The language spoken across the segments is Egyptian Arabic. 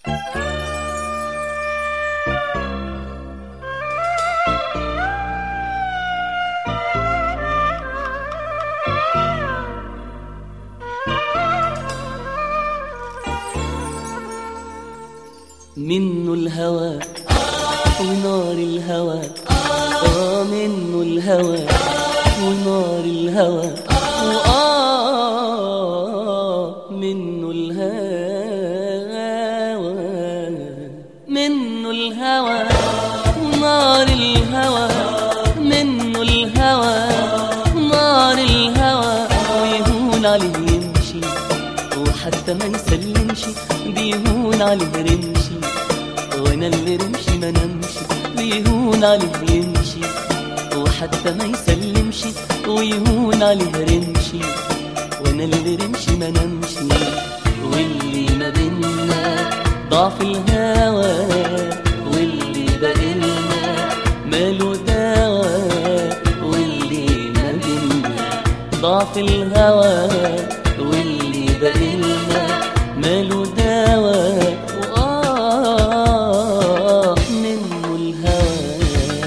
منه الهوى ونار الهوى آه منه الهوى ونار الهوى وآه منه الهوى منه الهوى ونار الهوى منه الهوى ونار الهوى ويهون عليه يمشي وحتى ما يسلمش بيهون عليه رمشي وانا اللي رمشي ما نمشي بيهون عليه يمشي وحتى ما يسلمش ويهون عليه رمشي وانا اللي رمشي ما نمشي واللي ما بينا ضعف الهوى واللي بقينا ماله دواء واللي ما بينا ضعف الهوى واللي بقينا ماله دواء وآه منه الهوى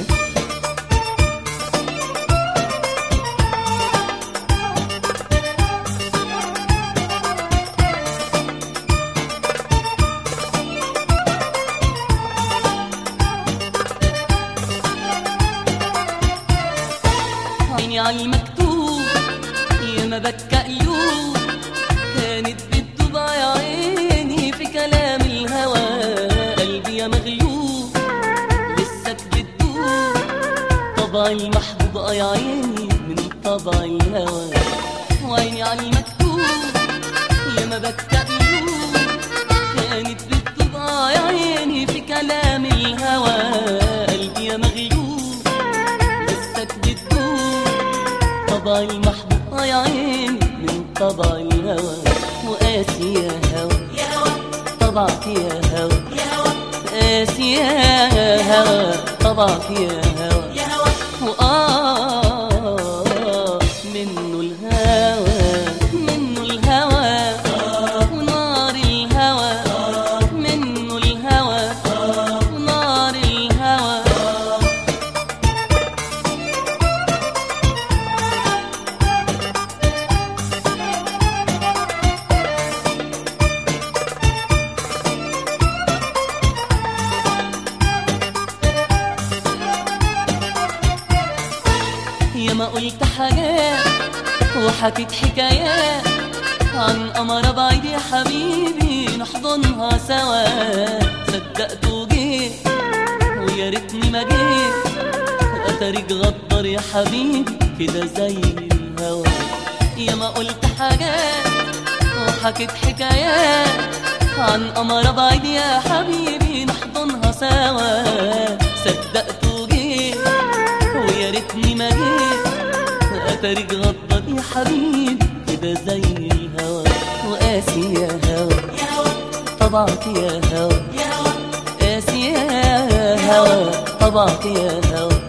عيني على المكتوب يا ما بكى قلوب كانت بتدوب يا عيني في كلام الهوى قلبي يا مغلوب لسه بتدوب طبع المحبوب آه يا عيني من طبع الهوى وعيني على المكتوب يا ما بكى قلوب كانت بتدوب آه يا عيني في كلام الهوى قلبي يا مغلوب لسه بتدوب طبع المحبوب آه يا عيني من طبع الهوى وقاسي يا هوى طبعك يا هوى قاسي يا هوى طبعك يا هوى وآه منه الهوى منه الهوى ونار الهوى منه الهوى ونار الهوى يا ما قلت حاجات وحكيت حكايات عن قمرة بعيد يا حبيبي نحضنها سوا صدقت وجيت ويا ريتني ما جيت اتاريك غدر يا حبيبي كده زي الهوا يا ما قلت حاجات وحكيت حكايات عن قمرة بعيد يا حبيبي نحضنها سوا صدقت وجيت ويا ريتني ما جيت اتاريك غدر يا حبيبي كده زي الهوى وقاسي يا هوى طبعك يا هوى قاسي يا هوى طبعك يا هوى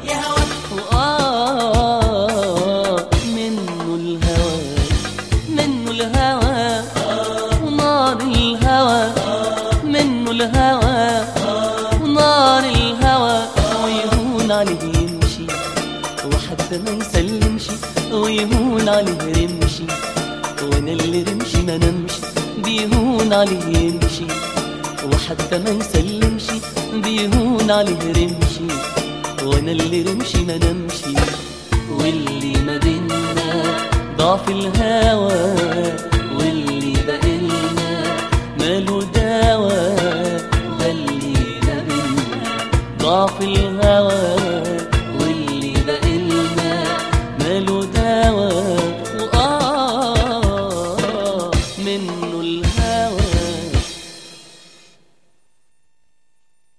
وآه منه الهوى منه الهوى ونار الهوى منه الهوى ونار الهوى ويهون عليه يمشي وحتى ما يسلمش ويهون عليه رمشي وانا اللي رمشي ما نمشي بيهون عليه يمشي وحتى ما يسلمش بيهون عليه رمشي وانا اللي رمشي ما نمشي واللي ما بينا ضعف الهوى واللي بقينا ماله دواء ده اللي ما بينا ضعف الهوى